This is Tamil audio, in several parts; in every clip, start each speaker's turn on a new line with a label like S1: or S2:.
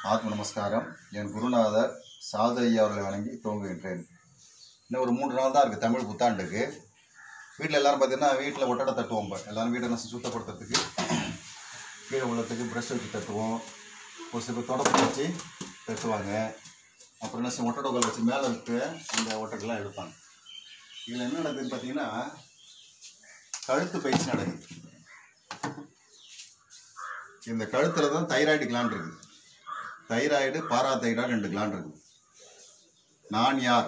S1: ஆத்ம நமஸ்காரம் என் குருநாதர் சாது ஐயா அவர்களை வணங்கி துவங்குகின்றேன் இன்னும் ஒரு மூன்று நாள் தான் இருக்குது தமிழ் புத்தாண்டுக்கு வீட்டில் எல்லாரும் பார்த்தீங்கன்னா வீட்டில் ஒட்டடை தட்டுவோம் இப்போ எல்லாரும் வீட்டை என்ன சுத்தப்படுத்துறதுக்கு கீழே உள்ளத்துக்கு ப்ரெஷ் வச்சு தட்டுவோம் ஒரு சில பேர் தொடப்பத்தை வச்சு தட்டுவாங்க அப்புறம் என்ன செய்வோம் ஒட்டடை உட்கார வச்சு மேலே இருக்க இந்த ஒட்டடெல்லாம் எடுப்பாங்க இதில் என்ன நடக்குதுன்னு பார்த்தீங்கன்னா கழுத்து பயிற்சி நடக்குது இந்த கழுத்தில் தான் தைராய்டு கிளாண்ட் இருக்குது தைராய்டு பாராதைராய்டு ரெண்டு கிளாண்ட் இருக்குது நான் யார்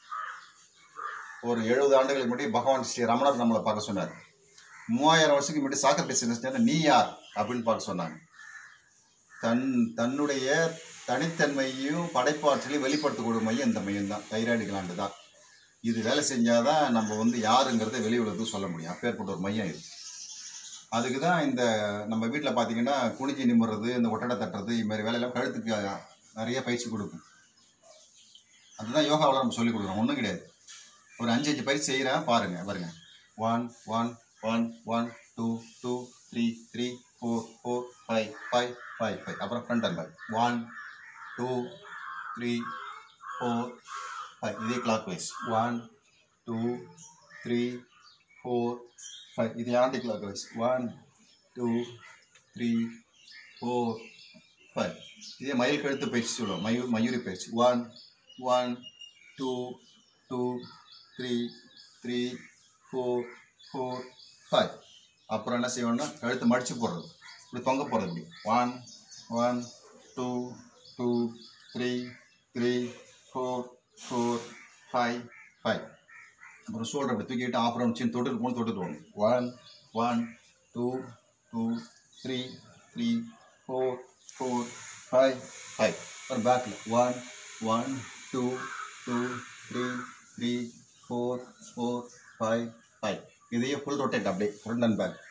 S1: ஒரு எழுபது ஆண்டுகளுக்கு முன்னாடி பகவான் ஸ்ரீ ரமணர் நம்மளை பார்க்க சொன்னார் மூவாயிரம் வருஷத்துக்கு முன்னாடி சாக்கர் நீ யார் அப்படின்னு பார்க்க சொன்னாங்க தன் தன்னுடைய தனித்தன்மையும் படைப்பாற்றலையும் வெளிப்படுத்தக்கூடிய மையம் இந்த மையம் தான் தைராய்டு கிளாண்டு தான் இது வேலை செஞ்சாதான் நம்ம வந்து யாருங்கிறத வெளி உலகத்துக்கு சொல்ல முடியும் அப்பேற்பட்ட ஒரு மையம் இது அதுக்கு தான் இந்த நம்ம வீட்டில் பார்த்தீங்கன்னா குனிஞ்சி நிமிடுறது இந்த ஒட்டடை தட்டுறது இது மாதிரி வேலையெல்லாம் கழுத்துக்கு நிறைய பயிற்சி கொடுக்கும் அதுதான் யோகாவில் நம்ம சொல்லிக் கொடுக்குறோம் ஒன்றும் கிடையாது ஒரு அஞ்சு அஞ்சு பயிற்சி செய்கிறேன் பாருங்கள் பாருங்க one one one one two two three three four four five five five five அப்புறம் front and back one two three four five இதே clock wise one two three four five இது clock wise one two three four five இதே மயில் கழுத்து பயிற்சி சொல்லுவோம் மயூர் மயூரி பயிற்சி one one two two three three four four five அப்புறம் என்ன செய்வோம்னா கழுத்து மடித்து போடுறது இப்படி தொங்க போடுறது இப்படி one one two two three three four four five five அப்புறம் ஷோல்டர் அப்படி தூக்கிட்டு ஆஃப் ரவுண்ட் சின்ன தொட்டுட்டு போகணும் தொட்டுட்டு போகணும் one one two two three three four four five five அப்புறம் பேக்கில் one one two two three three four four five five இதையே ஃபுல் ரொட்டேட் அப்படியே front and back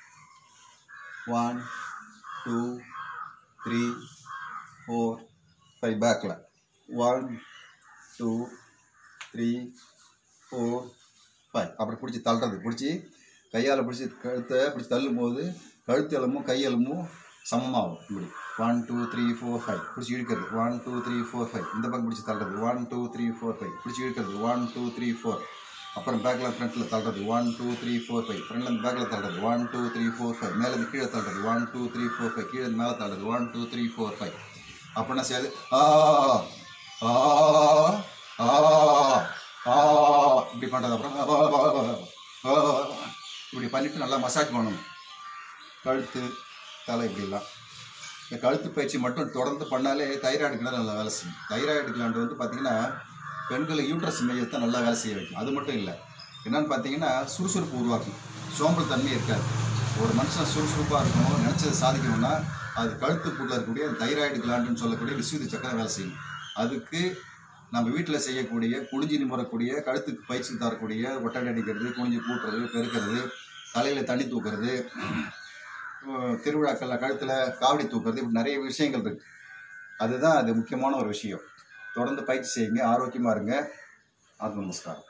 S1: one two three four five பேக்கில் one two three four five அப்புறம் பிடிச்சி தள்ளுறது பிடிச்சி கையால் பிடிச்சி கழுத்தை பிடிச்சி தள்ளும் போது கழுத்து எலும்பும் கை எலும்பும் சமமாகும் இப்படி one two three four five பிடிச்சி இழுக்கிறது one two three four five இந்த பக்கம் பிடிச்சி தள்ளுறது one two three four five பிடிச்சி இழுக்கிறது ஒன் டூ த்ரீ ஃபோர் அப்புறம் பேக்கில் ஃப்ரண்ட்டில் தள்ளுறது one two three four five ஃப்ரண்ட்லேருந்து பேக்கில் தள்ளுறது one two three four five மேலேருந்து கீழே தள்ளுறது one two three four five கீழே மேலே தள்ளுறது one two three four five அப்போ என்ன செய்யாது ஆ ஆ ஆ ஆ இப்படி பண்ணுறது அப்புறம் ஆ, ஆ, ஆ, ஆ, இப்படி பண்ணிவிட்டு நல்லா மசாஜ் பண்ணணும் கழுத்து தலை இப்படிலாம் இந்த கழுத்து பயிற்சி மட்டும் தொடர்ந்து பண்ணாலே தைராய்டு கிளாண்ட் நல்லா வேலை செய்யும் தைராய்டு கிளாண்டு வந்து பார்த்திங்கன்னா பெண்களை யூட்ரஸ் மையத்தை நல்லா வேலை செய்ய வைக்கும் அது மட்டும் இல்லை என்னன்னு பார்த்தீங்கன்னா சுறுசுறுப்பு உருவாக்கும் சோம்பல் தன்மை இருக்காது ஒரு மனுஷன் சுறுசுறுப்பாக இருக்கணும் நினச்சதை சாதிக்கணும்னா அது கழுத்துக்குள்ளே இருக்கக்கூடிய தைராய்டு கிளாண்டுன்னு சொல்லக்கூடிய விசுவதி சக்கரம் வேலை செய்யும் அதுக்கு நம்ம வீட்டில் செய்யக்கூடிய குனிஞ்சி நிமிரக்கூடிய கழுத்துக்கு பயிற்சி தரக்கூடிய ஒட்டடை அடிக்கிறது குனிஞ்சு கூட்டுறது பெருக்கிறது தலையில் தண்ணி தூக்குறது அஹ் திருவிழாக்களில் கழுத்தில் காவடி தூக்குறது இப்படி நிறைய விஷயங்கள் இருக்குது அதுதான் அது முக்கியமான ஒரு விஷயம் தொடர்ந்து பயிற்சி செய்யுங்க ஆரோக்கியமாக இருங்க ஆத்ம நமஸ்காரம்